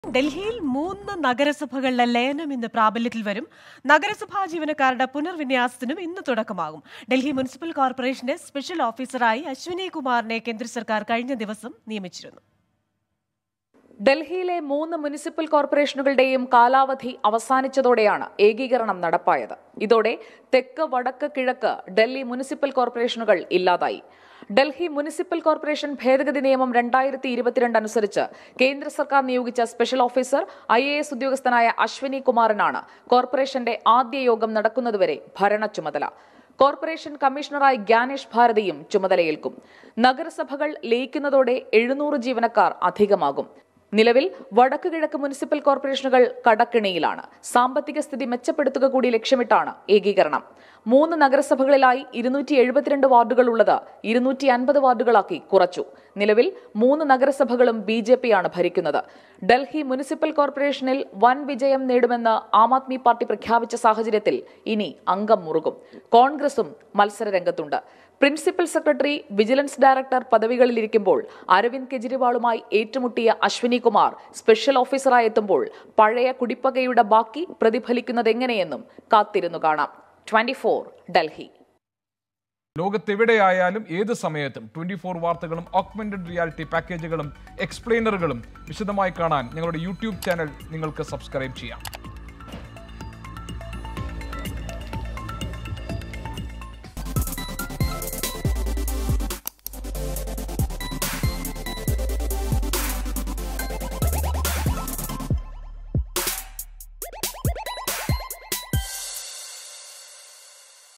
ഡൽഹിയിൽ മൂന്ന് നഗരസഭകളിലെ ലയനം ഇന്ന് പ്രാബല്യത്തിൽ വരും നഗരസഭാ ജീവനക്കാരുടെ പുനർവിന്യാസത്തിനും ഇന്ന് തുടക്കമാകും ഡൽഹി മുനിസിപ്പൽ കോർപ്പറേഷന്റെ സ്പെഷ്യൽ ഓഫീസറായി അശ്വിനി കുമാറിനെ കേന്ദ്ര സർക്കാർ കഴിഞ്ഞ ദിവസം നിയമിച്ചിരുന്നു ഡൽഹിയിലെ മൂന്ന് മുനിസിപ്പൽ കോർപ്പറേഷനുകളുടെയും കാലാവധി അവസാനിച്ചതോടെയാണ് ഏകീകരണം നടപ്പായത് ഇതോടെ തെക്ക് വടക്ക് കിഴക്ക് ഡൽഹി മുനിസിപ്പൽ കോർപ്പറേഷനുകൾ ഇല്ലാതായി ഡൽഹി മുനിസിപ്പൽ കോർപ്പറേഷൻ ഭേദഗതി നിയമം രണ്ടായിരത്തി ഇരുപത്തിരണ്ട് അനുസരിച്ച് കേന്ദ്ര സർക്കാർ നിയോഗിച്ച special officer I A S ഉദ്യോഗസ്ഥനായ അശ്വിനി കുമാറിനാണ് കോർപ്പറേഷന്റെ ആദ്യ യോഗം നടക്കുന്നതുവരെ ഭരണ ചുമതല കോർപ്പറേഷൻ കമ്മീഷണറായി ഗ്യാനേഷ് ഭാരതിയും ചുമതലയേൽക്കും നഗരസഭകൾ ലയിക്കുന്നതോടെ എഴുന്നൂറ് ജീവനക്കാർ അധികമാകും നിലവിൽ വടക്ക് കിഴക്ക് മുനിസിപ്പൽ കോർപ്പറേഷനുകൾ കടക്കിണിയിലാണ് സാമ്പത്തിക സ്ഥിതി മെച്ചപ്പെടുത്തുക കൂടി ലക്ഷ്യമിട്ടാണ് ഏകീകരണം മൂന്ന് നഗരസഭകളിലായി ഇരുന്നൂറ്റി എഴുപത്തിരണ്ട് വാർഡുകൾ ഉള്ളത് ഇരുന്നൂറ്റി അൻപത് വാർഡുകളാക്കി കുറച്ചു നിലവിൽ മൂന്ന് നഗരസഭകളും ബി ജെ പിയാണ് ഭരിക്കുന്നത് ഡൽഹി മുനിസിപ്പൽ കോർപ്പറേഷനിൽ വൻ വിജയം നേടുമെന്ന് ആം ആദ്മി പാർട്ടി പ്രഖ്യാപിച്ച സാഹചര്യത്തിൽ ഇനി അംഗം മുറുകും കോൺഗ്രസും മത്സര രംഗത്തുണ്ട് പ്രിൻസിപ്പൽ സെക്രട്ടറി വിജിലൻസ് ഡയറക്ടർ പദവികളിലിരിക്കുമ്പോൾ അരവിന്ദ് കെജ്രിവാളുമായി ഏറ്റുമുട്ടിയ അശ്വിനി കുമാർ സ്പെഷ്യൽ ഓഫീസറായി എത്തുമ്പോൾ പഴയ കുടിപ്പകയുടെ ബാക്കി പ്രതിഫലിക്കുന്നതെങ്ങനെയെന്നും കാത്തിരുന്നു കാണാം ട്വന്റി ഡൽഹി ലോകത്തെവിടെയായാലും ഏത് സമയത്തും ട്വന്റി ഫോർ വാർത്തകളും ഓഗ്മെന്റഡ് റിയാലിറ്റി പാക്കേജുകളും എക്സ്പ്ലെയിനറുകളും വിശദമായി കാണാൻ ഞങ്ങളുടെ യൂട്യൂബ് ചാനൽ നിങ്ങൾക്ക് സബ്സ്ക്രൈബ് ചെയ്യാം